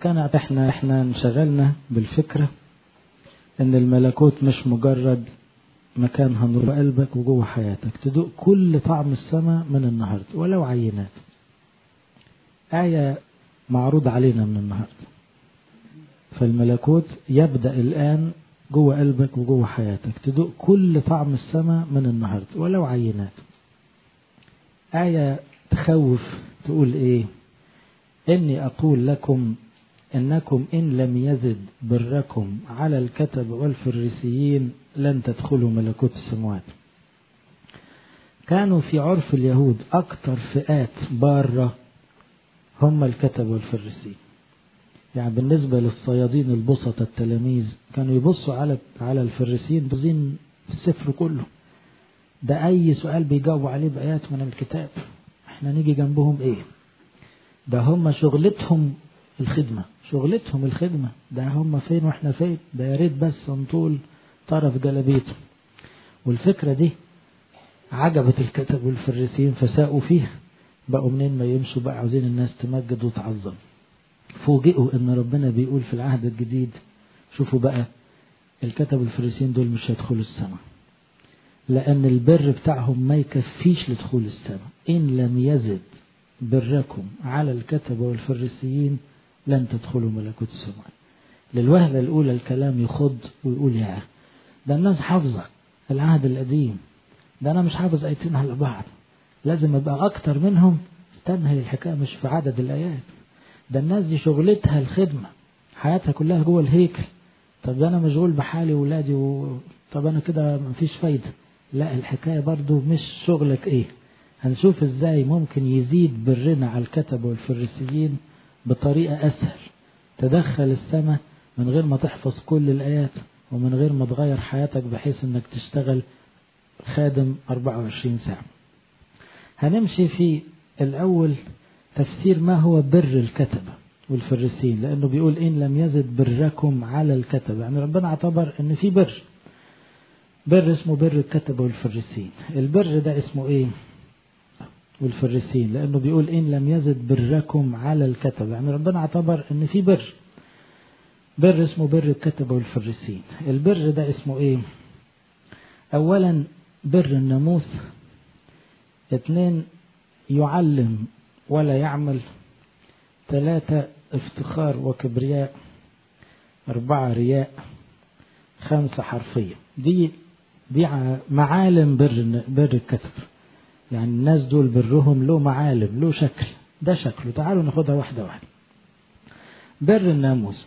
كان احنا احنا انشغلنا بالفكرة ان الملكوت مش مجرد مكان هنروح قلبك وجوه حياتك تدوق كل طعم السماء من النهاردة ولو عينات آية معروض علينا من النهاردة فالملكوت يبدأ الآن جوه قلبك وجوه حياتك تدوق كل طعم السماء من النهاردة ولو عينات آية تخوف تقول إيه إني أقول لكم إنكم إن لم يزد بركم على الكتب والفريسيين لن تدخلوا ملكوت السماوات كانوا في عرف اليهود أكثر فئات بارة هم الكتب والفريسيين يعني بالنسبة للصيادين البسطة التلاميذ كانوا يبصوا على على الفريسيين بزين السفر كله ده أي سؤال بيجاوبوا عليه بآيات من الكتاب احنا نيجي جنبهم ايه ده هم شغلتهم الخدمة شغلتهم الخدمة ده هم فين واحنا فين ده يا ريت بس نطول طرف جلبيته والفكرة دي عجبت الكتب والفريسيين فساقوا فيها بقوا منين ما يمشوا بقى عاوزين الناس تمجد وتعظم فوجئوا ان ربنا بيقول في العهد الجديد شوفوا بقى الكتب والفريسيين دول مش هيدخلوا السماء لأن البر بتاعهم ما يكفيش لدخول السماء إن لم يزد بركم على الكتب والفريسيين لن تدخلوا ملكوت السماء للوهلة الأولى الكلام يخض ويقول يا ده الناس حافظة العهد القديم ده أنا مش حافظ آيتين على بعض لازم أبقى أكتر منهم استنى هي الحكاية مش في عدد الآيات ده الناس دي شغلتها الخدمة حياتها كلها جوه الهيكل طب ده أنا مشغول بحالي وولادي و... طب أنا كده مفيش فايدة لا الحكاية برضو مش شغلك ايه هنشوف ازاي ممكن يزيد برنا على الكتب والفريسيين بطريقة اسهل تدخل السماء من غير ما تحفظ كل الايات ومن غير ما تغير حياتك بحيث انك تشتغل خادم 24 ساعة هنمشي في الاول تفسير ما هو بر الكتبة والفريسيين لانه بيقول ان لم يزد بركم على الكتبة يعني ربنا اعتبر ان في بر بر اسمه بر الكتبة والفريسين البر ده اسمه ايه والفريسين لانه بيقول ان لم يزد بركم على الكتبة يعني ربنا اعتبر ان في بر بر اسمه بر الكتبة والفريسين البر ده اسمه ايه اولا بر الناموس اثنين يعلم ولا يعمل ثلاثة افتخار وكبرياء أربعة رياء خمسة حرفية دي دي معالم بر بر الكتب يعني الناس دول برهم له معالم له شكل ده شكله تعالوا ناخدها واحدة واحدة بر الناموس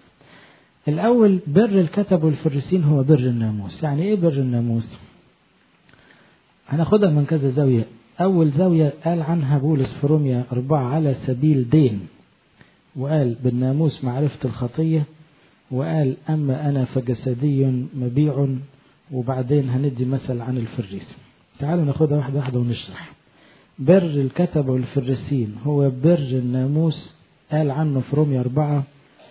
الأول بر الكتب والفريسين هو بر الناموس يعني إيه بر الناموس هناخدها من كذا زاوية أول زاوية قال عنها بولس في روميا أربعة على سبيل دين وقال بالناموس معرفة الخطية وقال أما أنا فجسدي مبيع وبعدين هندي مثل عن الفريس تعالوا ناخدها واحدة واحدة ونشرح بر الكتبة والفريسين هو بر الناموس قال عنه في رومية أربعة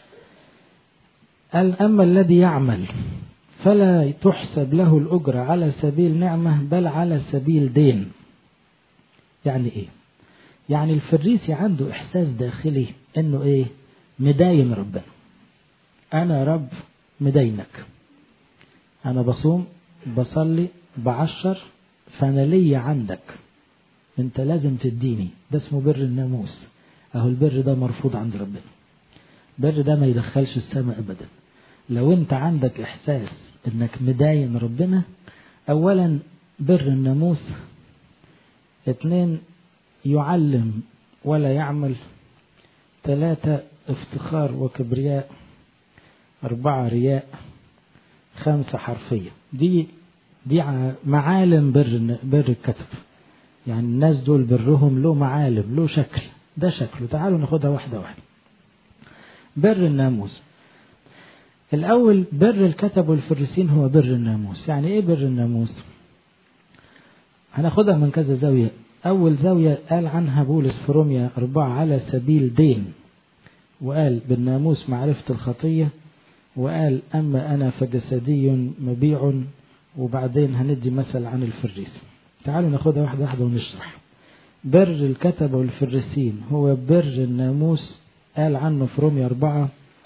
قال أما الذي يعمل فلا تحسب له الأجرة على سبيل نعمة بل على سبيل دين يعني إيه يعني الفريسي عنده إحساس داخلي إنه إيه مداين ربنا أنا رب مدينك أنا بصوم بصلي بعشر فأنا ليا عندك أنت لازم تديني ده اسمه بر الناموس أهو البر ده مرفوض عند ربنا البر ده ما يدخلش السماء أبدا لو أنت عندك إحساس أنك مداين ربنا أولا بر الناموس اثنين يعلم ولا يعمل ثلاثة افتخار وكبرياء أربعة رياء خمسة حرفية دي دي معالم بر بر الكتب يعني الناس دول برهم له معالم له شكل ده شكله تعالوا ناخدها واحدة واحدة بر الناموس الأول بر الكتب والفريسين هو بر الناموس يعني إيه بر الناموس هناخدها من كذا زاوية أول زاوية قال عنها بولس في روميا أربعة على سبيل دين وقال بالناموس معرفة الخطية وقال أما أنا فجسدي مبيع وبعدين هندي مثل عن الفريس تعالوا ناخدها واحدة واحدة ونشرح بر الكتبة والفريسين هو بر الناموس قال عنه في رومية أربعة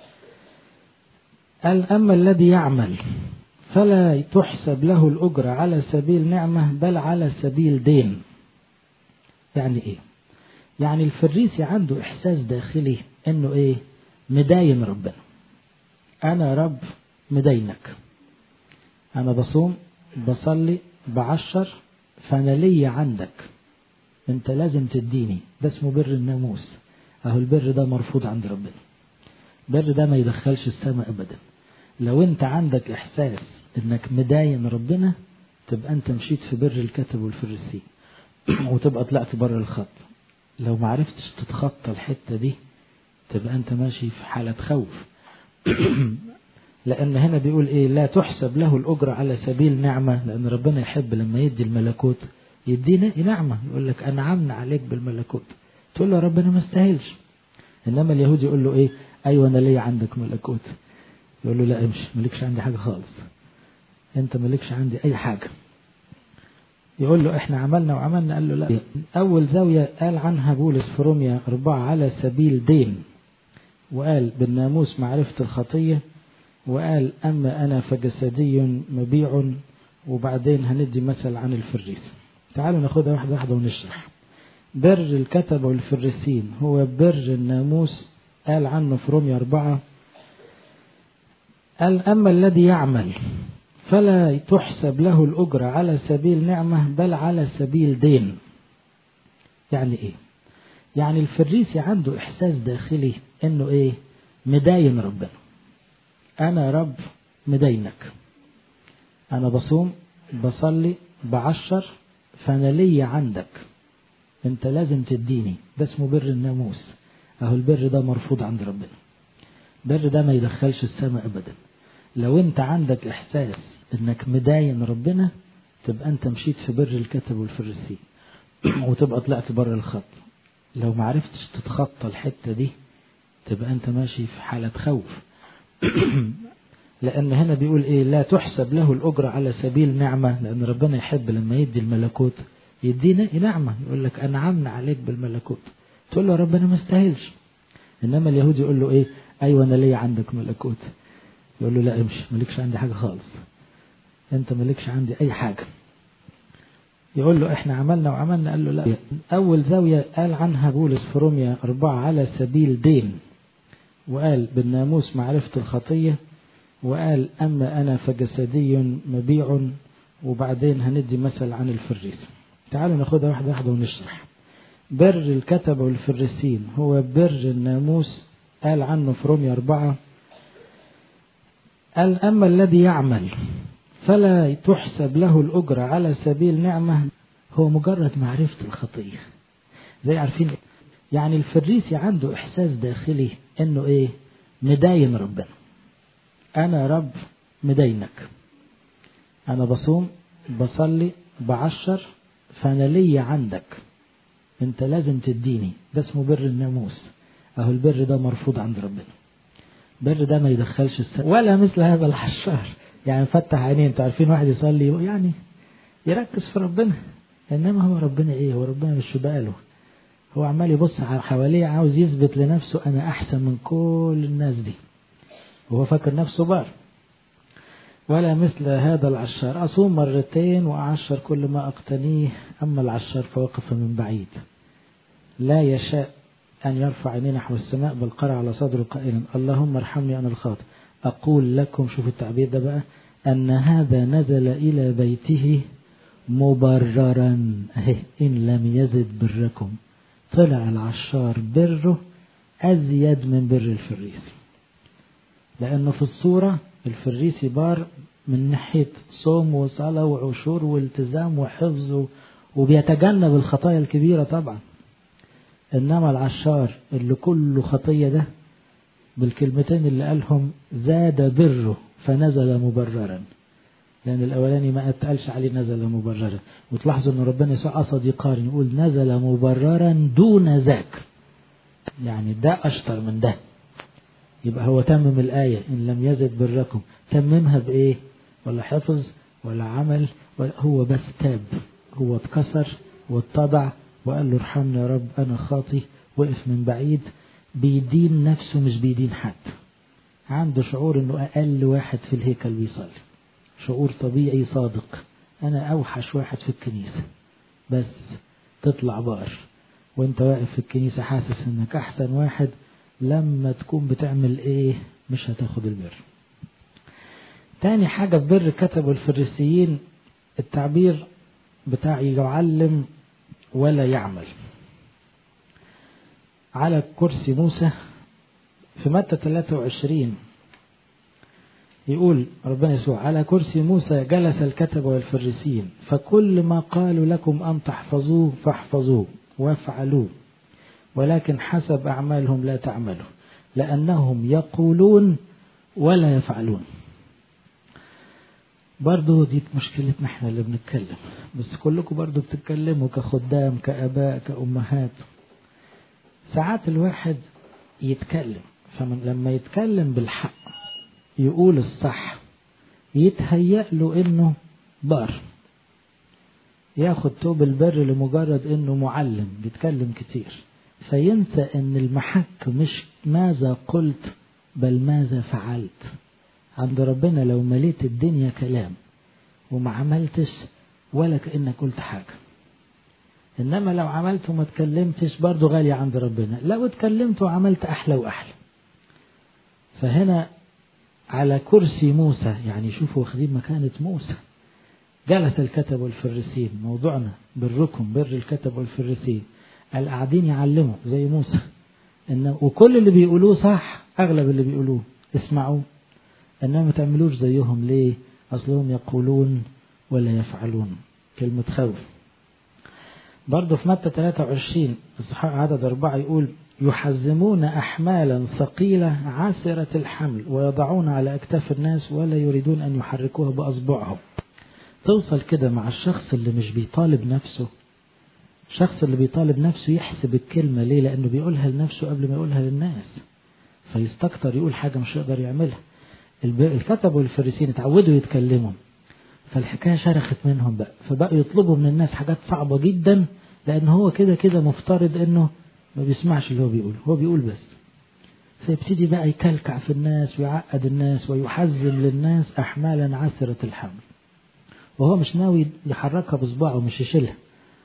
قال أما الذي يعمل فلا تحسب له الأجرة على سبيل نعمة بل على سبيل دين يعني إيه يعني الفريسي عنده إحساس داخلي إنه إيه مداين ربنا أنا رب مدينك أنا بصوم بصلي بعشر فأنا ليا عندك أنت لازم تديني ده اسمه بر الناموس أهو البر ده مرفوض عند ربنا البر ده ما يدخلش السماء أبدا لو أنت عندك إحساس إنك مداين ربنا تبقى أنت مشيت في بر الكتب والفريسين وتبقى طلعت بره الخط لو ما عرفتش تتخطى الحتة دي تبقى أنت ماشي في حالة خوف لأن هنا بيقول إيه لا تحسب له الأجرة على سبيل نعمة لأن ربنا يحب لما يدي الملكوت يدينا نعمة يقول لك أنعمنا عليك بالملكوت تقول له ربنا ما استاهلش إنما اليهود يقول له إيه أيوة أنا ليا عندك ملكوت يقول له لا امشي مالكش عندي حاجة خالص أنت مالكش عندي أي حاجة يقول له احنا عملنا وعملنا قال له لا أول زاوية قال عنها بولس في روميا أربعة على سبيل دين وقال بالناموس معرفة الخطية وقال أما أنا فجسدي مبيع وبعدين هندي مثل عن الفريس تعالوا ناخدها واحدة واحدة ونشرح بر الكتب والفريسين هو بر الناموس قال عنه في روميا أربعة قال أما الذي يعمل فلا تحسب له الأجرة على سبيل نعمة بل على سبيل دين يعني إيه يعني الفريسي عنده إحساس داخلي إنه إيه مداين ربنا أنا رب مدينك أنا بصوم بصلي بعشر فأنا ليا عندك أنت لازم تديني ده اسمه بر الناموس أهو البر ده مرفوض عند ربنا البر ده ما يدخلش السماء أبدا لو أنت عندك إحساس إنك مداين ربنا تبقى أنت مشيت في بر الكتب والفريسين وتبقى طلعت بره الخط لو ما عرفتش تتخطى الحتة دي تبقى أنت ماشي في حالة خوف لأن هنا بيقول إيه لا تحسب له الأجرة على سبيل نعمة لأن ربنا يحب لما يدي الملكوت يدينا نعمة يقول لك أنعمنا عليك بالملكوت تقول له ربنا ما استاهلش إنما اليهود يقول له إيه أيوة أنا ليا عندك ملكوت يقول له لا امشي مالكش عندي حاجة خالص أنت مالكش عندي أي حاجة يقول له احنا عملنا وعملنا قال له لا أول زاوية قال عنها بولس في روميا أربعة على سبيل دين وقال بالناموس معرفة الخطية وقال أما أنا فجسدي مبيع وبعدين هندي مثل عن الفريس تعالوا ناخدها واحدة واحدة ونشرح بر الكتب والفريسين هو بر الناموس قال عنه في روميا أربعة قال أما الذي يعمل فلا تحسب له الأجرة على سبيل نعمة هو مجرد معرفة الخطية زي عارفين يعني الفريسي عنده إحساس داخلي إنه إيه مداين ربنا أنا رب مدينك أنا بصوم بصلي بعشر فأنا ليا عندك أنت لازم تديني ده اسمه بر الناموس أهو البر ده مرفوض عند ربنا البر ده ما يدخلش السماء ولا مثل هذا الحشار يعني فتح عينيه انتوا عارفين واحد يصلي يعني يركز في ربنا انما هو ربنا ايه هو ربنا مش في باله هو عمال يبص على حواليه عاوز يثبت لنفسه انا احسن من كل الناس دي وهو فاكر نفسه بار ولا مثل هذا العشار أصوم مرتين وأعشر كل ما أقتنيه أما العشار فوقف من بعيد لا يشاء أن يرفع عينيه نحو السماء بل قرأ على صدره قائلا اللهم ارحمني أنا الخاطئ أقول لكم شوفوا التعبير ده بقى أن هذا نزل إلى بيته مبررا أهي إن لم يزد بركم طلع العشار بره أزيد من بر الفريسي لأنه في الصورة الفريسي بار من ناحية صوم وصلاة وعشور والتزام وحفظ وبيتجنب الخطايا الكبيرة طبعا إنما العشار اللي كله خطية ده بالكلمتين اللي قالهم زاد بره فنزل مبررا لأن الأولاني ما اتقالش عليه نزل مبررا وتلاحظوا أن ربنا يسوع قصد يقارن يقول نزل مبررا دون ذاك يعني ده أشطر من ده يبقى هو تمم الآية إن لم يزد بركم تممها بإيه ولا حفظ ولا عمل ولا هو بس تاب هو اتكسر واتضع وقال له ارحمني يا رب أنا خاطي وقف من بعيد بيدين نفسه مش بيدين حد عنده شعور انه اقل واحد في الهيكل بيصلي شعور طبيعي صادق انا اوحش واحد في الكنيسة بس تطلع بار وانت واقف في الكنيسة حاسس انك احسن واحد لما تكون بتعمل ايه مش هتاخد البر تاني حاجة في بر كتبوا الفريسيين التعبير بتاع يعلم ولا يعمل على كرسي موسى في متى 23 يقول ربنا يسوع على كرسي موسى جلس الكتب والفريسين فكل ما قالوا لكم أن تحفظوه فاحفظوه وافعلوه ولكن حسب أعمالهم لا تعملوا لأنهم يقولون ولا يفعلون برضو دي مشكلتنا احنا اللي بنتكلم بس كلكم برضو بتتكلموا كخدام كأباء كأمهات ساعات الواحد يتكلم فمن لما يتكلم بالحق يقول الصح يتهيأ له انه بار ياخد توب البر لمجرد انه معلم بيتكلم كتير فينسى ان المحك مش ماذا قلت بل ماذا فعلت عند ربنا لو مليت الدنيا كلام وما عملتش ولا كأنك قلت حاجة إنما لو عملت وما اتكلمتش برضو غالية عند ربنا لو اتكلمت وعملت أحلى وأحلى فهنا على كرسي موسى يعني شوفوا واخدين مكانة موسى جلس الكتب والفريسين موضوعنا بركم بر الكتب والفريسين القاعدين يعلموا زي موسى إن وكل اللي بيقولوه صح أغلب اللي بيقولوه اسمعوا إنما ما تعملوش زيهم ليه أصلهم يقولون ولا يفعلون كلمة خوف برضه في متى 23 إصحاح عدد أربعة يقول يحزمون أحمالا ثقيلة عاسرة الحمل ويضعون على أكتاف الناس ولا يريدون أن يحركوها بأصبعهم توصل كده مع الشخص اللي مش بيطالب نفسه الشخص اللي بيطالب نفسه يحسب الكلمة ليه لأنه بيقولها لنفسه قبل ما يقولها للناس فيستكتر يقول حاجة مش يقدر يعملها الكتب والفريسين اتعودوا يتكلموا فالحكاية شرخت منهم بقى فبقوا يطلبوا من الناس حاجات صعبة جدا لأن هو كده كده مفترض أنه ما بيسمعش اللي هو بيقوله هو بيقول بس فيبتدي بقى يكلكع في الناس ويعقد الناس ويحزم للناس أحمالا عسرة الحمل وهو مش ناوي يحركها بصباعه مش يشيلها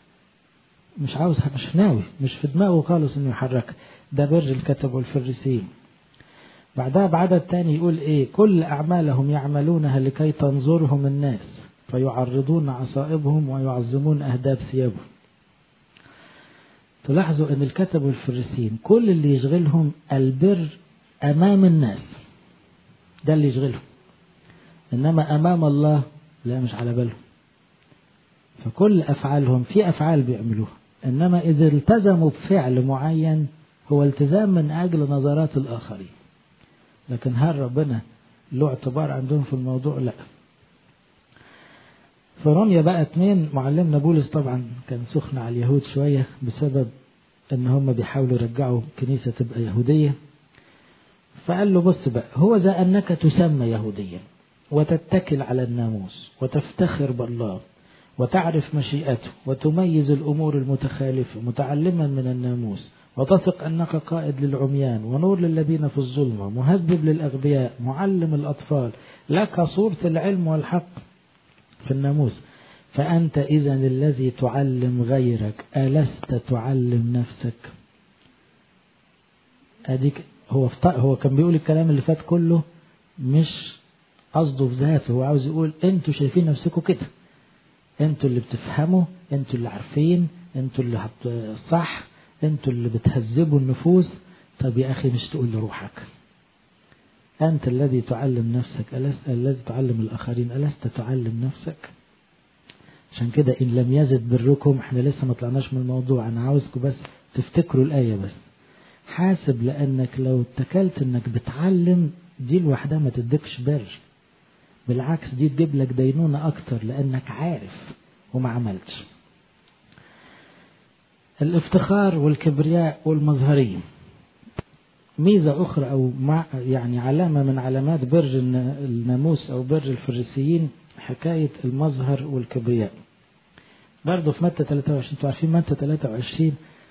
مش عاوزها مش ناوي مش في دماغه خالص انه يحركها ده بر الكتب والفريسين بعدها بعدد تاني يقول ايه كل اعمالهم يعملونها لكي تنظرهم الناس فيعرضون عصائبهم ويعظمون اهداب ثيابهم تلاحظوا ان الكتب والفريسين كل اللي يشغلهم البر امام الناس ده اللي يشغلهم انما امام الله لا مش على بالهم فكل افعالهم في افعال بيعملوها انما اذا التزموا بفعل معين هو التزام من اجل نظرات الاخرين لكن هل ربنا له اعتبار عندهم في الموضوع لا في روميا بقى اتنين معلمنا بولس طبعا كان سخن على اليهود شوية بسبب ان هم بيحاولوا يرجعوا كنيسة تبقى يهودية فقال له بص بقى هو ذا انك تسمى يهوديا وتتكل على الناموس وتفتخر بالله وتعرف مشيئته وتميز الامور المتخالفة متعلما من الناموس وتثق أنك قائد للعميان ونور للذين في الظلمة مهذب للأغبياء معلم الأطفال لك صورة العلم والحق في الناموس فأنت إذا الذي تعلم غيرك ألست تعلم نفسك أديك هو هو كان بيقول الكلام اللي فات كله مش قصده في ذاته هو عاوز يقول انتوا شايفين نفسكم كده انتوا اللي بتفهموا انتوا اللي عارفين انتوا اللي صح انتوا اللي بتهذبوا النفوس طب يا أخي مش تقول لروحك أنت الذي تعلم نفسك ألست الذي تعلم الآخرين ألست تعلم نفسك عشان كده إن لم يزد بركم احنا لسه ما طلعناش من الموضوع أنا عاوزكم بس تفتكروا الآية بس حاسب لأنك لو اتكلت إنك بتعلم دي لوحدها ما تديكش بر بالعكس دي تجيب لك دينونة أكتر لأنك عارف وما عملتش الافتخار والكبرياء والمظهرية ميزة أخرى أو مع يعني علامة من علامات بر الناموس أو بر الفريسيين حكاية المظهر والكبرياء برضه في متى 23 انتوا عارفين متى 23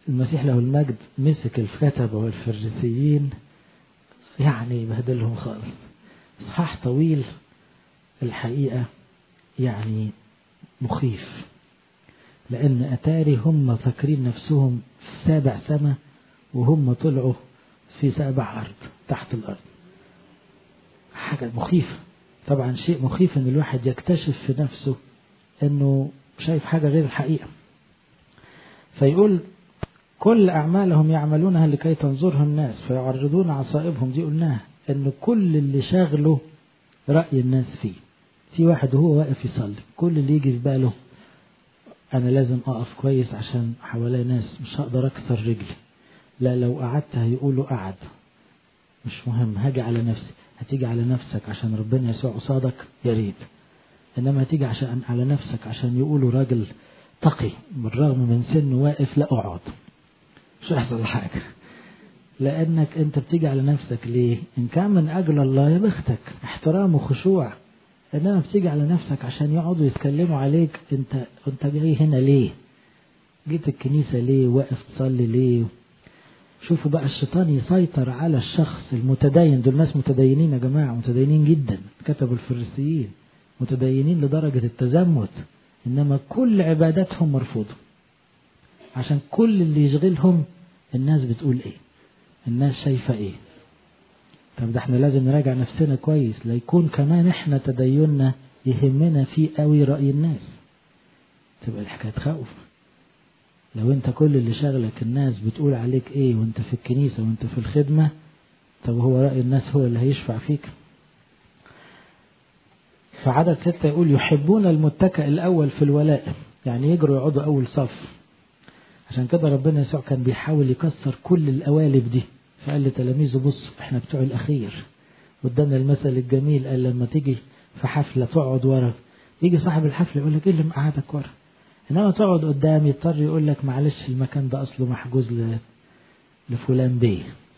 المسيح له المجد مسك الكتبة والفريسيين يعني يبهدلهم خالص إصحاح طويل الحقيقة يعني مخيف لأن أتاري هم فاكرين نفسهم في سابع سماء وهم طلعوا في سابع أرض تحت الأرض حاجة مخيفة طبعا شيء مخيف ان الواحد يكتشف في نفسه انه شايف حاجة غير الحقيقة فيقول كل أعمالهم يعملونها لكي تنظرها الناس فيعرضون عصائبهم دي قلناها ان كل اللي شاغله رأي الناس فيه في واحد وهو واقف يصلي كل اللي يجي في باله انا لازم اقف كويس عشان حوالي ناس مش هقدر اكسر رجلي لا لو قعدت هيقولوا قعد مش مهم هاجي على نفسي هتيجي على نفسك عشان ربنا يسوع قصادك يا ريت انما هتيجي عشان على نفسك عشان يقولوا راجل تقي بالرغم من سنه واقف لا اقعد مش هيحصل حاجه لانك انت بتيجي على نفسك ليه ان كان من اجل الله يا بختك احترام وخشوع انما بتيجي على نفسك عشان يقعدوا يتكلموا عليك انت انت جاي هنا ليه جيت الكنيسة ليه واقف تصلي ليه شوفوا بقى الشيطان يسيطر على الشخص المتدين دول ناس متدينين يا جماعة متدينين جدا كتبوا الفريسيين متدينين لدرجة التزمت إنما كل عباداتهم مرفوضة عشان كل اللي يشغلهم الناس بتقول إيه الناس شايفة إيه طب ده احنا لازم نراجع نفسنا كويس ليكون كمان احنا تديننا يهمنا فيه قوي رأي الناس تبقى الحكاية تخوف لو انت كل اللي شغلك الناس بتقول عليك ايه وانت في الكنيسة وانت في الخدمة طب هو رأي الناس هو اللي هيشفع فيك فعدد ستة يقول يحبون المتكئ الأول في الولاء يعني يجروا يقعدوا أول صف عشان كده ربنا يسوع كان بيحاول يكسر كل القوالب دي فقال لتلاميذه بصوا احنا بتوع الأخير قدامنا المثل الجميل قال لما تيجي في حفلة تقعد ورا يجي صاحب الحفلة يقول لك ايه اللي مقعدك ورا انما تقعد قدام يضطر يقول لك معلش المكان ده اصله محجوز ل... لفلان بيه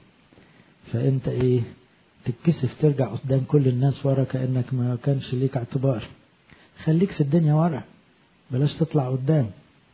فانت ايه تتكسف ترجع قدام كل الناس ورا كانك ما كانش ليك اعتبار خليك في الدنيا ورا بلاش تطلع قدام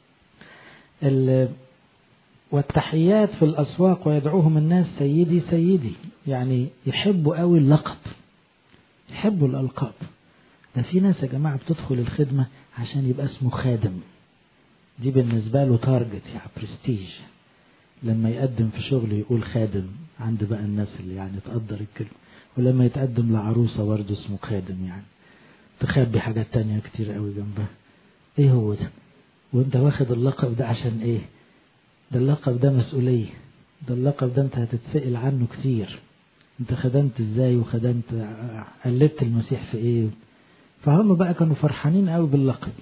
ال... والتحيات في الاسواق ويدعوهم الناس سيدي سيدي يعني يحبوا قوي اللقب يحبوا الالقاب ده في ناس يا جماعه بتدخل الخدمه عشان يبقى اسمه خادم دي بالنسبة له تارجت يعني برستيج لما يقدم في شغل يقول خادم عند بقى الناس اللي يعني تقدر الكلمة ولما يتقدم لعروسة برضه اسمه خادم يعني تخبي حاجات تانية كتير قوي جنبها ايه هو ده وانت واخد اللقب ده عشان ايه ده اللقب ده مسؤولية ده اللقب ده انت هتتسأل عنه كتير انت خدمت ازاي وخدمت قلدت المسيح في ايه فهم بقى كانوا فرحانين قوي باللقب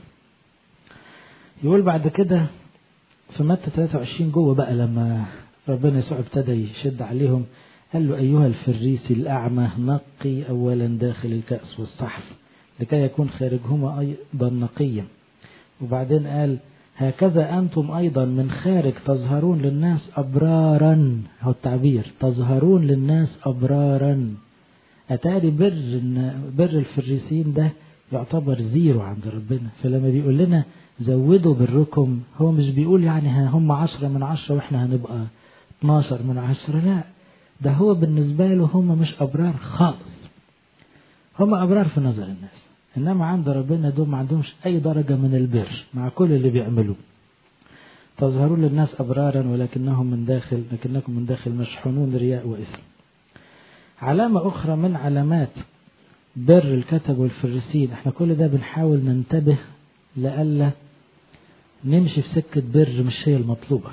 يقول بعد كده في متى 23 جوه بقى لما ربنا يسوع ابتدى يشد عليهم قال له أيها الفريسي الأعمى نقي أولا داخل الكأس والصحف لكي يكون خارجهما أيضا نقيا وبعدين قال هكذا أنتم أيضا من خارج تظهرون للناس أبرارا هو التعبير تظهرون للناس أبرارا أتاري بر بر الفريسيين ده يعتبر زيرو عند ربنا فلما بيقول لنا زودوا بركم هو مش بيقول يعني هم عشرة من عشرة واحنا هنبقى 12 من عشرة لا ده هو بالنسبة له هم مش أبرار خالص هم أبرار في نظر الناس إنما عند ربنا دول ما عندهمش أي درجة من البر مع كل اللي بيعملوه تظهرون للناس أبرارا ولكنهم من داخل لكنكم من داخل مشحونون رياء وإثم علامة أخرى من علامات بر الكتب والفريسين احنا كل ده بنحاول ننتبه لألا نمشي في سكة بر مش هي المطلوبة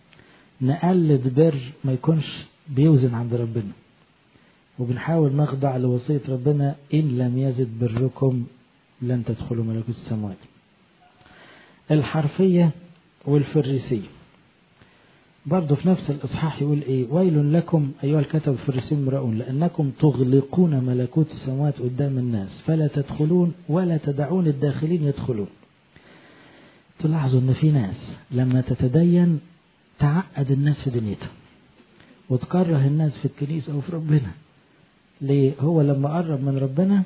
نقلد بر ما يكونش بيوزن عند ربنا وبنحاول نخضع لوصية ربنا إن لم يزد بركم لن تدخلوا ملكوت السماوات الحرفية والفريسية برضه في نفس الإصحاح يقول إيه ويل لكم أيها الكتب الفريسيين مرؤون لأنكم تغلقون ملكوت السماوات قدام الناس فلا تدخلون ولا تدعون الداخلين يدخلون تلاحظوا ان في ناس لما تتدين تعقد الناس في دنيتها وتكره الناس في الكنيسة وفي ربنا ليه هو لما قرب من ربنا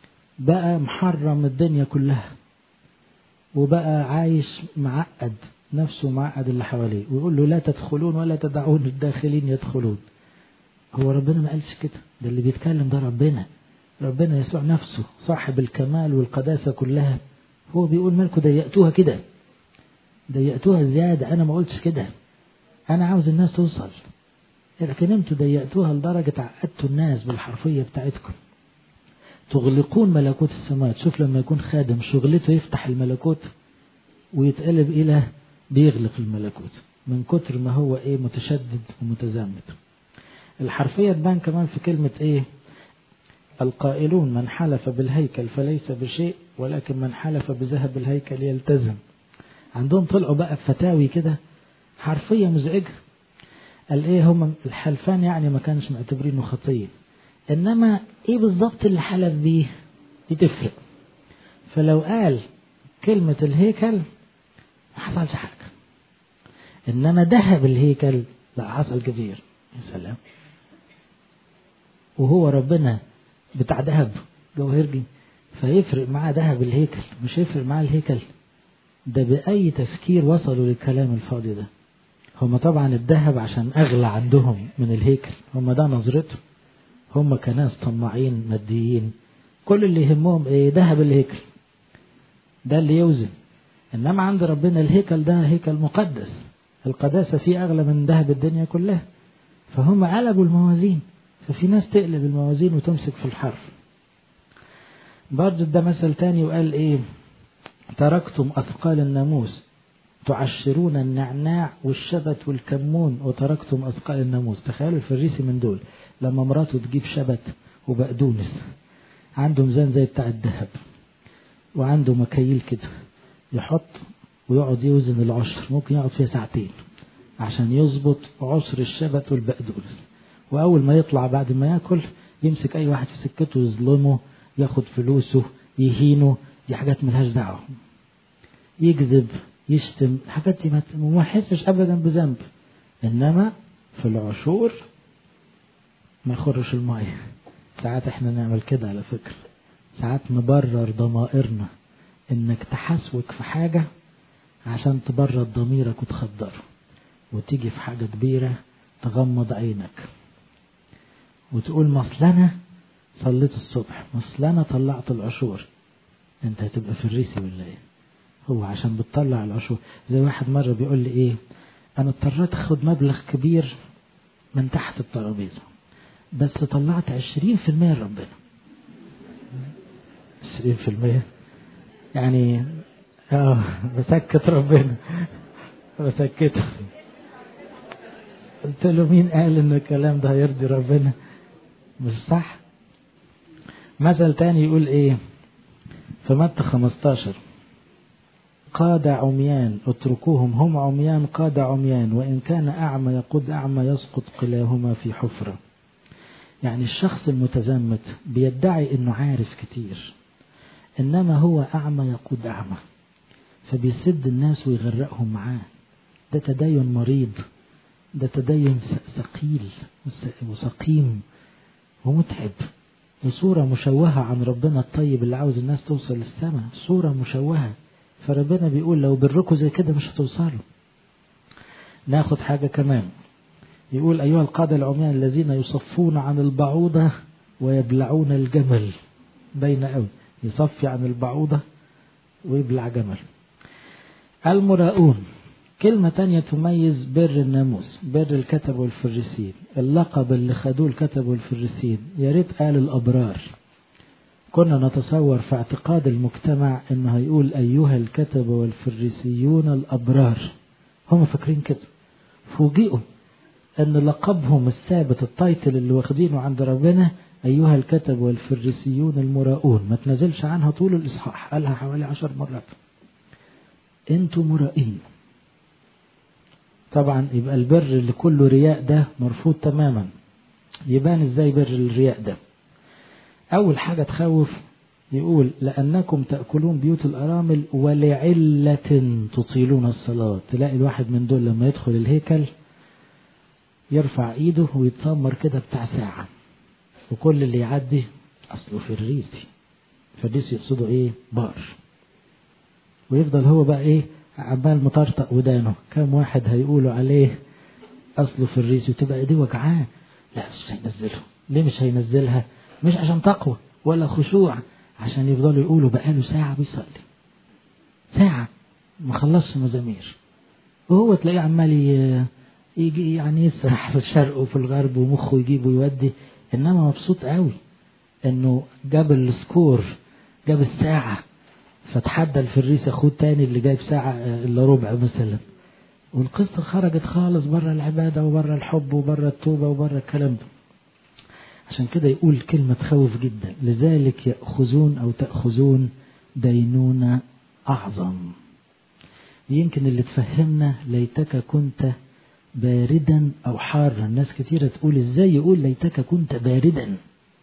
بقى محرم الدنيا كلها وبقى عايش معقد نفسه معقد اللي حواليه ويقول له لا تدخلون ولا تدعون الداخلين يدخلون هو ربنا ما قالش كده ده اللي بيتكلم ده ربنا ربنا يسوع نفسه صاحب الكمال والقداسة كلها هو بيقول مالكم ضيقتوها كده ضيقتوها زيادة أنا ما قلتش كده أنا عاوز الناس توصل لكن انتوا ضيقتوها لدرجة عقدتوا الناس بالحرفية بتاعتكم تغلقون ملكوت السماوات شوف لما يكون خادم شغلته يفتح الملكوت ويتقلب إلى بيغلق الملكوت من كتر ما هو إيه متشدد ومتزمت الحرفية تبان كمان في كلمة إيه القائلون من حلف بالهيكل فليس بشيء ولكن من حلف بذهب الهيكل يلتزم عندهم طلعوا بقى فتاوي كده حرفية مزعجة قال ايه هم الحلفان يعني ما كانش معتبرينه خطية انما ايه بالظبط اللي حلف بيه دي تفرق فلو قال كلمة الهيكل ما حصلش حاجة انما ذهب الهيكل لا حصل كتير يا سلام وهو ربنا بتاع ذهب جوهرجي فيفرق معاه ذهب الهيكل مش يفرق معاه الهيكل ده بأي تفكير وصلوا للكلام الفاضي ده هم طبعا الذهب عشان أغلى عندهم من الهيكل هم ده نظرته هم كناس طماعين ماديين كل اللي يهمهم ايه ذهب الهيكل ده اللي يوزن انما عند ربنا الهيكل ده هيكل مقدس القداسة فيه أغلى من ذهب الدنيا كلها فهم قلبوا الموازين ففي ناس تقلب الموازين وتمسك في الحرف برضه ده مثل تاني وقال ايه تركتم أثقال الناموس تعشرون النعناع والشبت والكمون وتركتم أثقال الناموس تخيلوا الفريسي من دول لما مراته تجيب شبت وبقدونس عنده ميزان زي بتاع الذهب وعنده مكاييل كده يحط ويقعد يوزن العشر ممكن يقعد فيها ساعتين عشان يظبط عشر الشبت والبقدونس وأول ما يطلع بعد ما ياكل يمسك أي واحد في سكته يظلمه ياخد فلوسه يهينه دي حاجات ملهاش دعوة يكذب يشتم الحاجات دي ما يحسش أبدا بذنب إنما في العشور ما يخرش المية ساعات احنا نعمل كده على فكرة ساعات نبرر ضمائرنا انك تحسوك في حاجة عشان تبرد ضميرك وتخدره وتيجي في حاجة كبيرة تغمض عينك وتقول مصل انا صليت الصبح مصل انا طلعت العشور انت هتبقى في الريسي ولا ايه هو عشان بتطلع العشور زي واحد مرة بيقول لي ايه انا اضطريت اخد مبلغ كبير من تحت الترابيزة بس طلعت عشرين في المية لربنا عشرين في المية يعني اه بسكت ربنا بسكته قلت له مين قال ان الكلام ده هيرضي ربنا مش صح مثل تاني يقول ايه في متى 15 قاد عميان اتركوهم هم عميان قاد عميان وإن كان أعمى يقود أعمى يسقط كلاهما في حفرة يعني الشخص المتزمت بيدعي انه عارف كتير انما هو اعمى يقود اعمى فبيسد الناس ويغرقهم معاه ده تدين مريض ده تدين ثقيل وسقيم ومتعب وصورة مشوهة عن ربنا الطيب اللي عاوز الناس توصل للسماء صورة مشوهة فربنا بيقول لو بركوا زي كده مش هتوصلوا ناخد حاجة كمان يقول أيها القادة العميان الذين يصفون عن البعوضة ويبلعون الجمل بين أوي يصفي عن البعوضة ويبلع جمل المراؤون كلمة تانية تميز بر الناموس بر الكتب والفريسين اللقب اللي خدوه الكتب والفريسين يا ريت قال الأبرار كنا نتصور في اعتقاد المجتمع انه هيقول ايها الكتب والفريسيون الابرار هم فاكرين كده فوجئوا ان لقبهم الثابت التايتل اللي واخدينه عند ربنا ايها الكتب والفريسيون المراؤون ما تنزلش عنها طول الاصحاح قالها حوالي عشر مرات انتوا مرائين طبعا يبقى البر اللي كله رياء ده مرفوض تماما يبان ازاي بر الرياء ده اول حاجة تخوف يقول لأنكم تأكلون بيوت الأرامل ولعلة تطيلون الصلاة تلاقي الواحد من دول لما يدخل الهيكل يرفع ايده ويتسمر كده بتاع ساعة وكل اللي يعدي أصله فريسي فريسي يقصده ايه بار ويفضل هو بقى ايه عمال مطرطق ودانه كم واحد هيقولوا عليه أصله في الريس وتبقى إيديه وجعاه لا مش هينزله ليه مش هينزلها مش عشان تقوى ولا خشوع عشان يفضلوا يقولوا بقاله ساعة بيصلي ساعة ما خلصش مزامير وهو تلاقيه عمال يجي يعني يسرح في الشرق وفي الغرب ومخه يجيب ويودي انما مبسوط قوي انه جاب السكور جاب الساعة فتحدى الفريس اخوه التاني اللي جايب ساعة الا ربع مثلا والقصة خرجت خالص بره العبادة وبره الحب وبره التوبة وبره الكلام ده عشان كده يقول كلمة تخوف جدا لذلك يأخذون أو تأخذون دينونة أعظم يمكن اللي تفهمنا ليتك كنت باردا أو حارا ناس كتيرة تقول إزاي يقول ليتك كنت باردا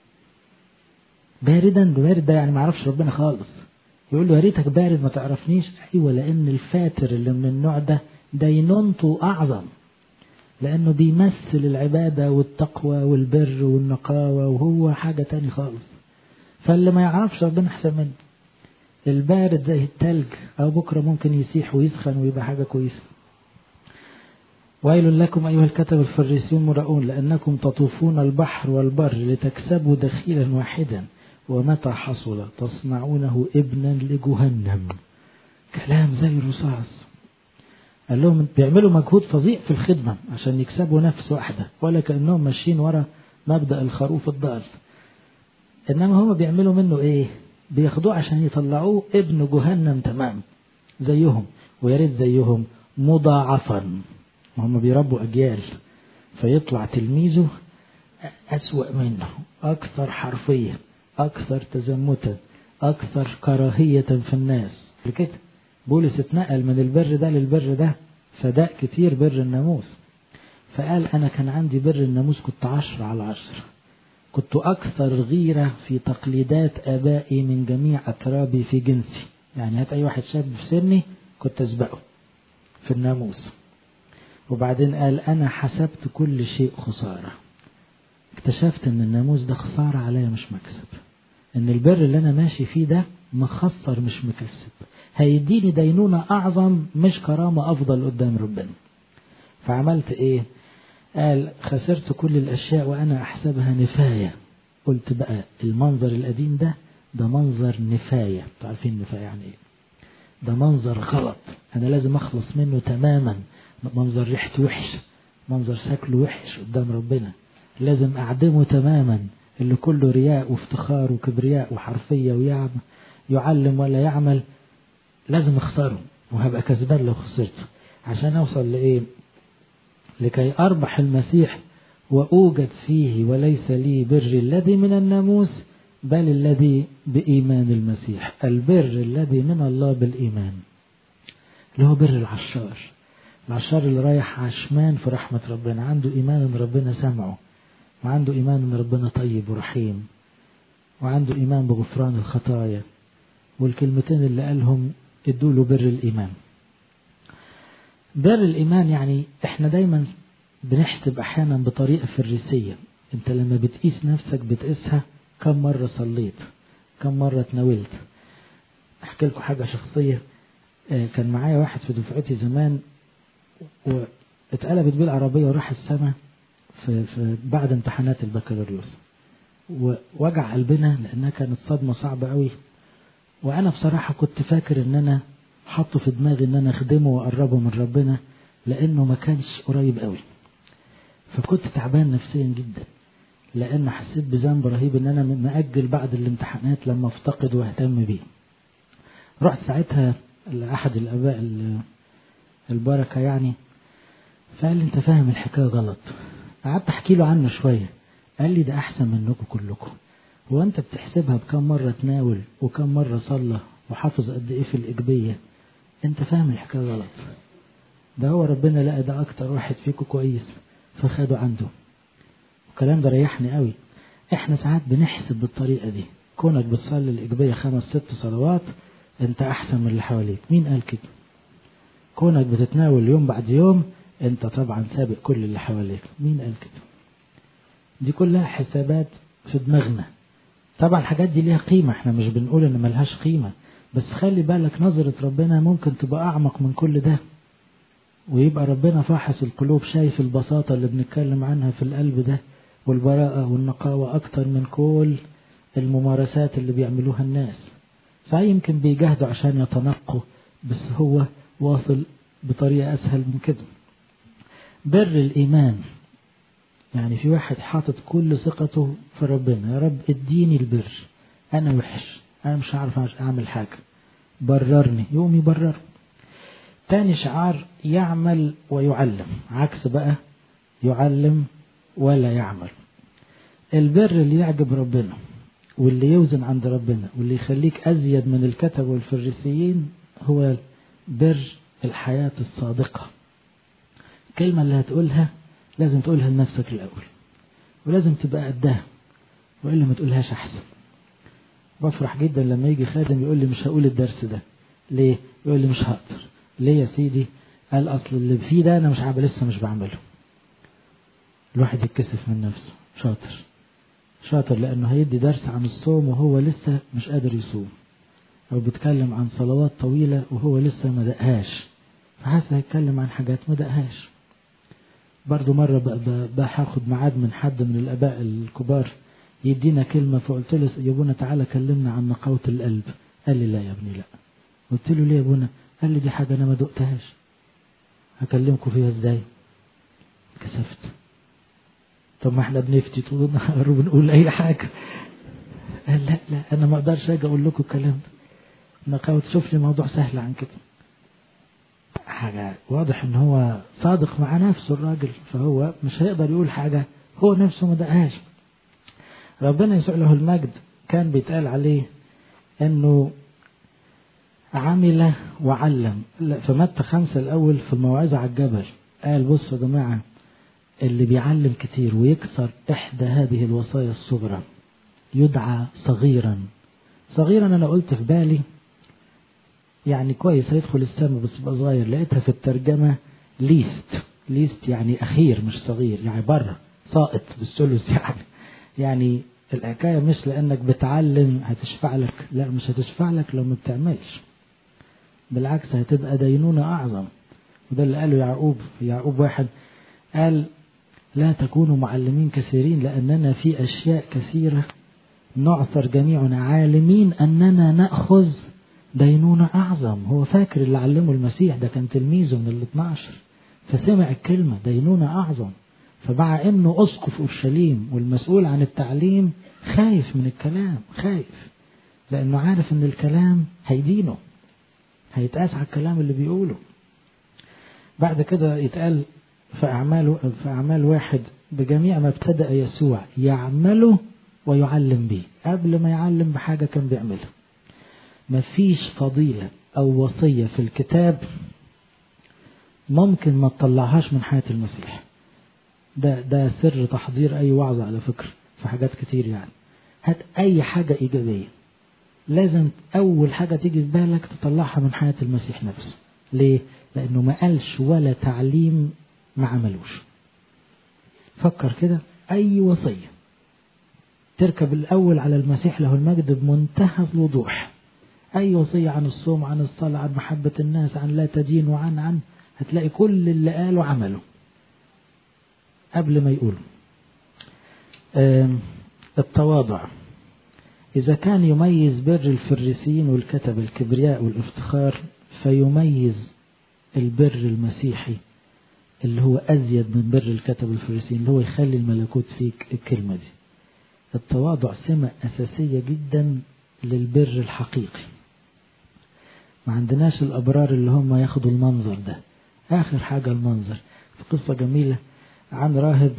باردا بارد ده يعني ما يعرفش ربنا خالص يقول له يا ريتك بارد ما تعرفنيش أيوة لأن الفاتر اللي من النوع ده دينونته أعظم لأنه بيمثل العبادة والتقوى والبر والنقاوة وهو حاجة تاني خالص فاللي ما يعرفش ربنا أحسن منه البارد زي التلج أو بكرة ممكن يسيح ويسخن ويبقى حاجة كويسة ويل لكم أيها الكتب الفريسيون مرؤون لأنكم تطوفون البحر والبر لتكسبوا دخيلا واحدا ومتى حصل تصنعونه ابنا لجهنم كلام زي الرصاص قال لهم بيعملوا مجهود فظيع في الخدمة عشان يكسبوا نفس واحدة ولا كأنهم ماشيين ورا مبدأ الخروف الضال إنما هم بيعملوا منه إيه بياخدوه عشان يطلعوه ابن جهنم تمام زيهم ويا ريت زيهم مضاعفا هم بيربوا أجيال فيطلع تلميذه أسوأ منه أكثر حرفية أكثر تزمتا أكثر كراهية في الناس كده بولس اتنقل من البر ده للبر ده فداء كتير بر الناموس فقال أنا كان عندي بر الناموس كنت عشر على عشر كنت أكثر غيرة في تقليدات آبائي من جميع أترابي في جنسي يعني هات أي واحد شاب في سني كنت أسبقه في الناموس وبعدين قال أنا حسبت كل شيء خسارة اكتشفت أن الناموس ده خسارة عليا مش مكسب أن البر اللي أنا ماشي فيه ده مخسر مش مكسب هيديني دينونة أعظم مش كرامة أفضل قدام ربنا فعملت إيه قال خسرت كل الأشياء وأنا أحسبها نفاية قلت بقى المنظر القديم ده ده منظر نفاية تعرفين نفاية يعني إيه ده منظر غلط أنا لازم أخلص منه تماما منظر ريحته وحش منظر شكله وحش قدام ربنا لازم أعدمه تماما اللي كله رياء وافتخار وكبرياء وحرفية ويعم يعلم ولا يعمل لازم اخسره وهبقى كسبان لو خسرته عشان اوصل لايه لكي اربح المسيح واوجد فيه وليس لي بر الذي من الناموس بل الذي بايمان المسيح البر الذي من الله بالايمان اللي هو بر العشار العشار اللي رايح عشمان في رحمة ربنا عنده إيمان إن ربنا سمعه وعنده إيمان إن ربنا طيب ورحيم وعنده إيمان بغفران الخطايا والكلمتين اللي قالهم ادوا له بر الإيمان بر الإيمان يعني احنا دايما بنحسب أحيانا بطريقة فريسية انت لما بتقيس نفسك بتقيسها كم مرة صليت كم مرة تناولت احكي لكم حاجة شخصية كان معايا واحد في دفعتي زمان واتقلبت بيه العربية وراح السما في, في بعد امتحانات البكالوريوس ووجع قلبنا لأنها كانت صدمة صعبة قوي وأنا بصراحة كنت فاكر إن أنا حاطه في دماغي إن أنا أخدمه وأقربه من ربنا لأنه ما كانش قريب قوي فكنت تعبان نفسيا جدا لأن حسيت بذنب رهيب إن أنا مأجل بعد الامتحانات لما أفتقد وأهتم بيه رحت ساعتها لأحد الآباء البركة يعني فقال لي أنت فاهم الحكاية غلط قعدت أحكي له عنه شوية قال لي ده أحسن منكم كلكم هو أنت بتحسبها بكم مرة تناول وكم مرة صلى وحافظ قد إيه في الإجبية أنت فاهم الحكاية غلط ده هو ربنا لقى ده أكتر واحد فيكم كويس فخده عنده الكلام ده ريحني قوي احنا ساعات بنحسب بالطريقة دي كونك بتصلي الإجبية خمس ست صلوات انت أحسن من اللي حواليك مين قال كده كونك بتتناول يوم بعد يوم انت طبعا سابق كل اللي حواليك مين قال كده دي كلها حسابات في دماغنا طبعا الحاجات دي ليها قيمة احنا مش بنقول ان ملهاش قيمة بس خلي بالك نظرة ربنا ممكن تبقى أعمق من كل ده ويبقى ربنا فاحص القلوب شايف البساطة اللي بنتكلم عنها في القلب ده والبراءة والنقاوة أكتر من كل الممارسات اللي بيعملوها الناس فيمكن بيجاهدوا عشان يتنقوا بس هو واصل بطريقة أسهل من كده بر الإيمان يعني في واحد حاطط كل ثقته في ربنا يا رب اديني البر أنا وحش أنا مش عارف أعمل حاجة بررني يوم يبرر تاني شعار يعمل ويعلم عكس بقى يعلم ولا يعمل البر اللي يعجب ربنا واللي يوزن عند ربنا واللي يخليك أزيد من الكتب والفريسيين هو بر الحياة الصادقة الكلمة اللي هتقولها لازم تقولها لنفسك الأول ولازم تبقى قدها وإلا ما تقولهاش أحسن بفرح جدا لما يجي خادم يقول لي مش هقول الدرس ده ليه يقول لي مش هقدر ليه يا سيدي قال أصل اللي فيه ده أنا مش عارف لسه مش بعمله الواحد يتكسف من نفسه شاطر شاطر لأنه هيدي درس عن الصوم وهو لسه مش قادر يصوم أو بيتكلم عن صلوات طويلة وهو لسه ما دقهاش فحاسس هيتكلم عن حاجات ما دقهاش برضو مرة بهاخد ميعاد من حد من الآباء الكبار يدينا كلمة فقلت له يا ابونا تعالى كلمنا عن نقاوة القلب قال لي لا يا ابني لا قلت له ليه يا ابونا قال لي دي حاجة أنا ما دقتهاش هكلمكم فيها ازاي كسفت طب ما احنا بنفتي طول النهار وبنقول اي حاجة قال لا لا انا ما اقدرش اجي اقول لكم الكلام ده نقاوة شوف لي موضوع سهل عن كده حاجة واضح ان هو صادق مع نفسه الراجل فهو مش هيقدر يقول حاجة هو نفسه ما دقهاش ربنا يسوع له المجد كان بيتقال عليه انه عمل وعلم في متى خمسة الأول في الموعظة على الجبل قال بصوا يا جماعة اللي بيعلم كتير ويكسر إحدى هذه الوصايا الصغرى يدعى صغيرا صغيرا أنا قلت في بالي يعني كويس هيدخل السماء بس يبقى صغير لقيتها في الترجمة ليست ليست يعني أخير مش صغير يعني بره ساقط بالثلث يعني يعني الحكاية مش لأنك بتعلم هتشفع لك لا مش هتشفع لك لو ما بتعملش بالعكس هتبقى دينونة أعظم وده اللي قاله يعقوب يعقوب واحد قال لا تكونوا معلمين كثيرين لأننا في أشياء كثيرة نعثر جميعنا عالمين أننا نأخذ دينونة أعظم هو فاكر اللي علمه المسيح ده كان تلميذه من ال 12 فسمع الكلمة دينونة أعظم فمع انه اسقف اورشليم والمسؤول عن التعليم خايف من الكلام خايف لانه عارف ان الكلام هيدينه هيتقاس على الكلام اللي بيقوله بعد كده يتقال في اعمال في اعمال واحد بجميع ما ابتدأ يسوع يعمله ويعلم به قبل ما يعلم بحاجة كان بيعملها مفيش فضيلة أو وصية في الكتاب ممكن ما تطلعهاش من حياة المسيح ده ده سر تحضير أي وعظ على فكرة في حاجات كتير يعني هات أي حاجة إيجابية لازم أول حاجة تيجي في بالك تطلعها من حياة المسيح نفسه ليه؟ لأنه ما قالش ولا تعليم ما عملوش فكر كده أي وصية تركب الأول على المسيح له المجد بمنتهى الوضوح أي وصية عن الصوم عن الصلاة عن محبة الناس عن لا تدين وعن عن هتلاقي كل اللي قاله عمله قبل ما يقولوا التواضع إذا كان يميز بر الفريسيين والكتب الكبرياء والافتخار فيميز البر المسيحي اللي هو أزيد من بر الكتب والفريسيين اللي هو يخلي الملكوت فيك الكلمة دي التواضع سمة أساسية جدا للبر الحقيقي ما عندناش الأبرار اللي هم ياخدوا المنظر ده آخر حاجة المنظر في قصة جميلة عن راهب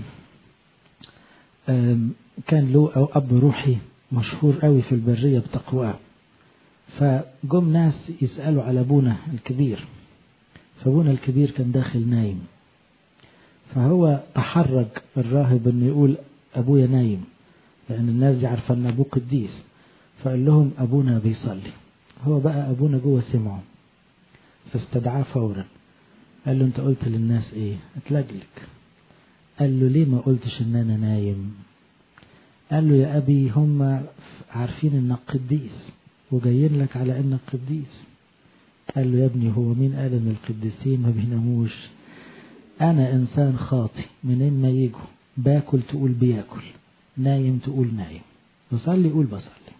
كان له أو أب روحي مشهور قوي في البرية بتقواه فجم ناس يسألوا على أبونا الكبير فأبونا الكبير كان داخل نايم فهو تحرج الراهب انه يقول أبويا نايم لأن الناس دي عارفة أن أبوه قديس فقال لهم أبونا بيصلي هو بقى أبونا جوه سمعه فاستدعاه فورا قال له أنت قلت للناس إيه أتلجلك قال له ليه ما قلتش ان انا نايم قال له يا ابي هم عارفين انك قديس وجايين لك على انك قديس قال له يا ابني هو مين قال ان القديسين ما بيناموش انا انسان خاطي منين ما يجوا باكل تقول بياكل نايم تقول نايم بصلي قول بصلي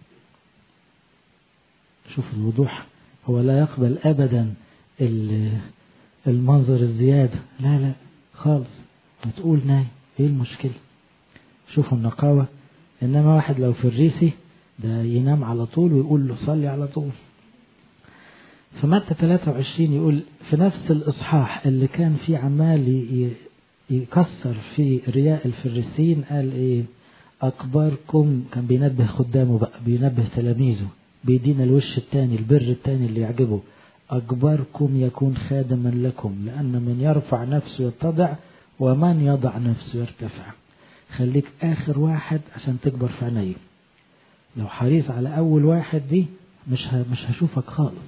شوف الوضوح هو لا يقبل ابدا المنظر الزيادة لا لا خالص ما تقول نايم ايه المشكلة شوفوا النقاوة انما واحد لو في الريسي ده ينام على طول ويقول له صلي على طول في متى 23 يقول في نفس الإصحاح اللي كان فيه عمال يكسر في رياء الفريسين قال إيه أكبركم كان بينبه خدامه بقى بينبه تلاميذه بيدينا الوش التاني البر التاني اللي يعجبه أكبركم يكون خادما لكم لأن من يرفع نفسه يتضع ومن يضع نفسه يرتفع خليك آخر واحد عشان تكبر في عينيه لو حريص على أول واحد دي مش مش هشوفك خالص